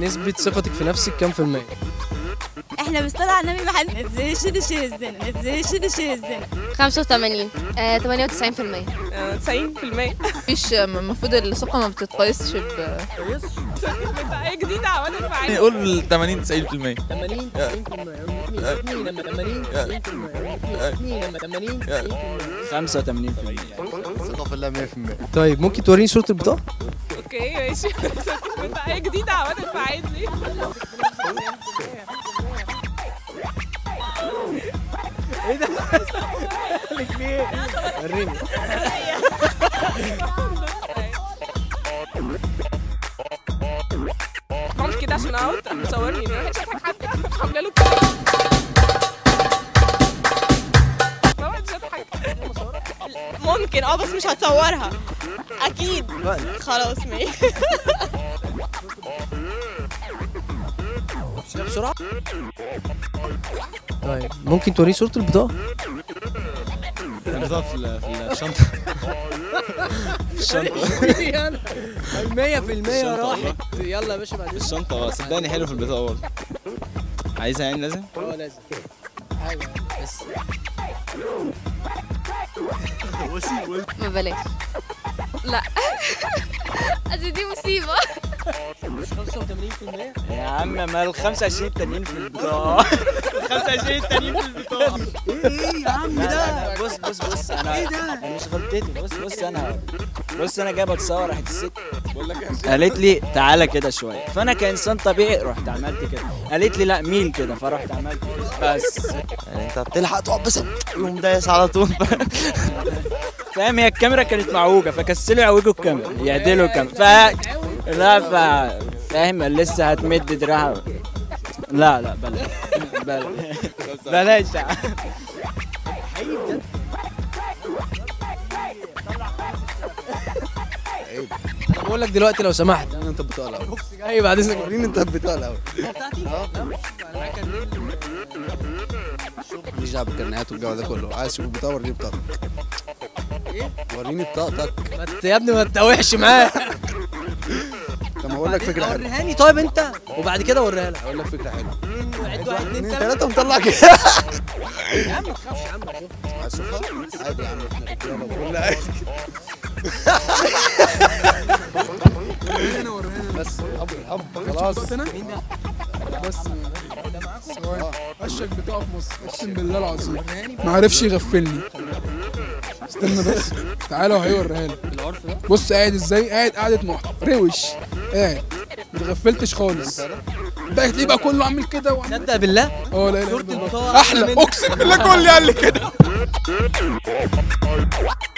نسبة ثقتك في نفسك كام في المية؟ احنا بالصلاة على النبي ما حد نزل شد شيء الزنا نزل شد شيء الزنا 85 آه 98% 90% مفيش المفروض الثقة ما بتتقيسش ب حاجة جديدة عملت معايا نقول 80 90% 80 90% لما 80 90% لما 80 ثقة في الله 100% طيب ممكن توريني صورة البطاقة؟ اوكي ماشي كنت حاجة جديدة عملت معايا دي وريني عملت كده عشان اقعد مصورني ما حدش يضحك حد عامله له ما حدش يضحك ممكن اه بس مش هتصورها اكيد خلاص ماشي بسرعة طيب ممكن توريني صورة البطاقة؟ البطاقة في في الشنطة الشنطة المية في المية الشنطة راحت يلا يا باشا بعدين الشنطة صدقني حلو في البطاقة برضه عايزها يعني لازم اه لازم حاجة بس ما بلاش لا أصل دي مصيبة مش 85% يا عم ما ال 25 التانيين في البطاقة ال 25 التانيين في البطاقة ايه يا عم ده بص بص بص انا ايه ده انا مش غلطتي بص بص انا بص انا جاي بتصور راحت الست قالت لي تعالى كده شويه فانا كانسان طبيعي رحت عملت كده قالت لي لا ميل كده فرحت عملت كده بس يعني انت بتلحق تقعد بس يقوم دايس على طول فاهم هي الكاميرا كانت معوجه فكسلوا يعوجوا الكاميرا يعدلوا الكاميرا ف لا ف فاهم لسه هتمد دراعها لا لا بلاش بلاش بلاش يا عم. انا بقول لك دلوقتي لو سمحت يعني انت البطاقة الأول بص جاي بعد اذنك وريني انت البطاقة الأول ماليش دعوة بالكرنيهات والجو ده كله عايز تشوف البطاقة وريني بطاقتك وريني بطاقتك ما ت- يا ابني ما تتوحش معاه طب ما اقول لك فكرة حلوة وريهاني طيب انت وبعد كده وريها لك اقول لك فكرة حلوة واحد واحد اتنين اتنين تلاتة مطلع كده يا عم ما تخافش يا عم أشوف. عايز تشوفها؟ عادي يا عم احنا رجالة وكل عادي بس اب اب خلاص بس اشك بتقع في مصر اقسم بالله العظيم ما عرفش يغفلني استنى بس تعالى وهيوريها لك بص قاعد ازاي قاعد قعدة محترم روش قاعد ما اتغفلتش خالص ده هتلاقيه بقى كله عامل كده وعامل تصدق بالله اه لا لا صورة لا البطاقة احلى منك. اقسم بالله كل قال لي كده